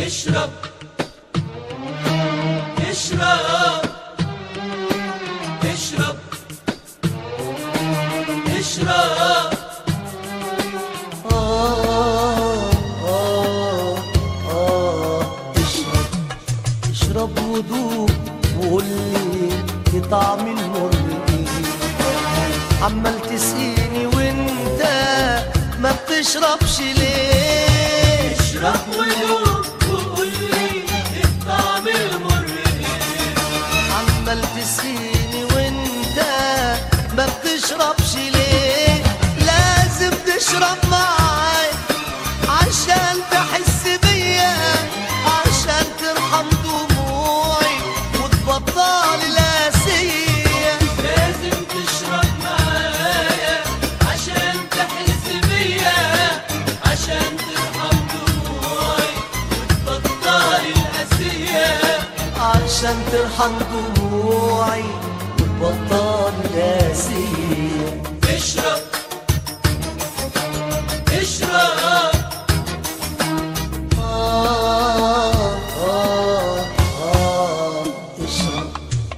اشرب اشرب اشرب اشرب آه آه آه اشرب اشرب ودوق وقول لي إيه طعم المر إيه عمال تسقيني وانت ما بتشربش ليه اشرب ودوق وقول لي الطعم المر ايه عمال تسقيني وانت ما بتشربش ليه لازم تشرب معاي عشان تحس بيا عشان ترحم دموعي وتبطل القاسية لازم تشرب معايا عشان تحس بيا عشان ترحم دموعي وتبطل القاسية عشان ترحم دموعي وتبطل القاسية اشرب اشرب آه آه آه اشرب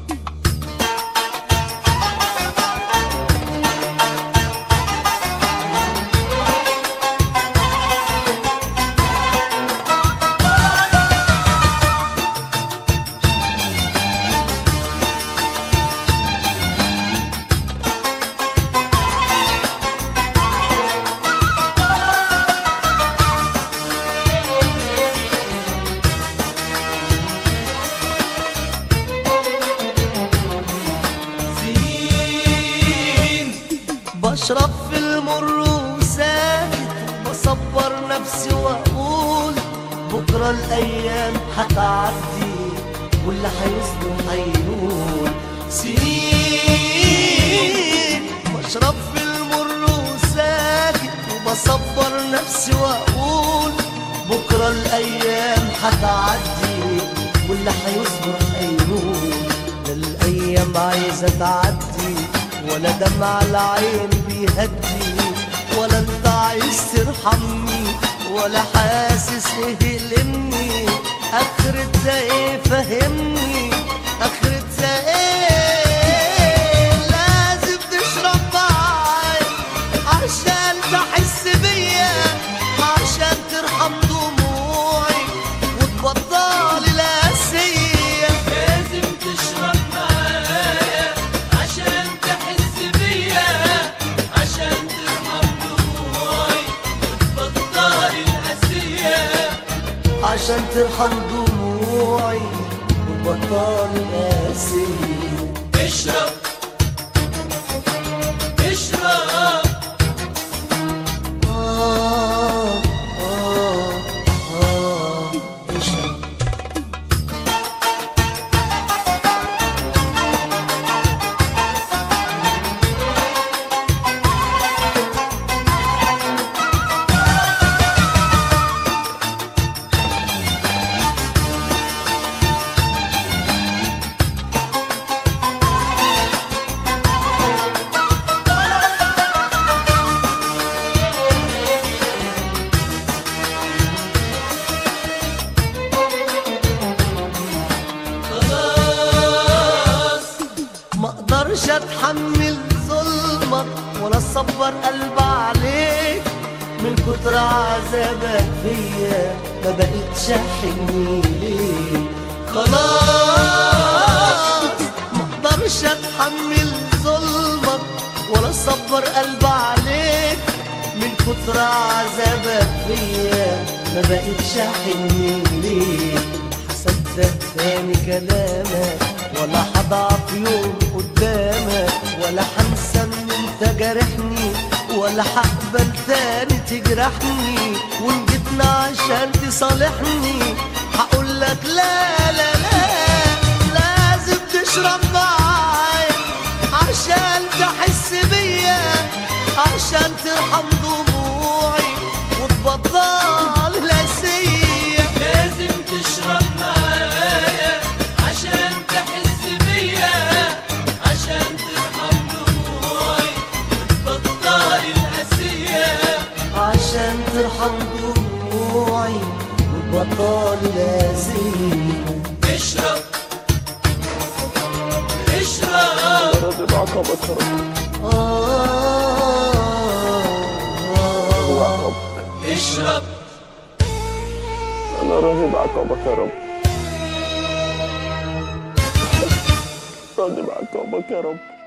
سنين بشرب في المر وساكت بصبر نفسي واقول بكره الايام هتعدي واللي هيصبر هينول سنين بشرب في المر وساكت وبصبر نفسي واقول بكره الايام هتعدي واللي هيصبر هينول لا الايام عايزه تعدي ولا دمع العين بيهدي ولا انت عايز ترحمني ولا حاسس ايه يلمني اخرتها ايه فهمني اخرتها ايه لازم تشرب معايا عشان تحس بيا عشان ترحم دموعي وتبطل القاسيه لازم تشرب معايا عشان تحس بيا عشان ترحم دموعي وتبطل القاسية عشان ترحم دموعي وبطال القاسية اشرب اشرب آه آه آه اشرب خلاص ما اقدرش اتحمل ظلمك ولا اصبر قلب عليك من كتر عذابك فيا ما بقتش احن ليك خلاص ما اقدرش اتحمل ظلمك ولا اصبر قلب عليك من كتر عذابك فيا ما بقتش احن ليك هصدق تاني كلامك ولا هضعف يوم قدامك ولا هنسى ان انت جارحني ولا هقبل تاني تجرحني وان جيتنا عشان تصالحني هقول لك لا لا لا لازم تشرب معايا عشان تحس بيا عشان ترحم دموعي وتبطل القاسية لازم تشرب معايا عشان تحس بيا عشان ترحم دموعي وتبطل القاسية عشان ترحم دموعي وتبطل لازم اشرب اشرب راضي بعقابك يا رب آه بعقابك اشرب انا راضي بعقابك يا رب راضي بعقابك يا رب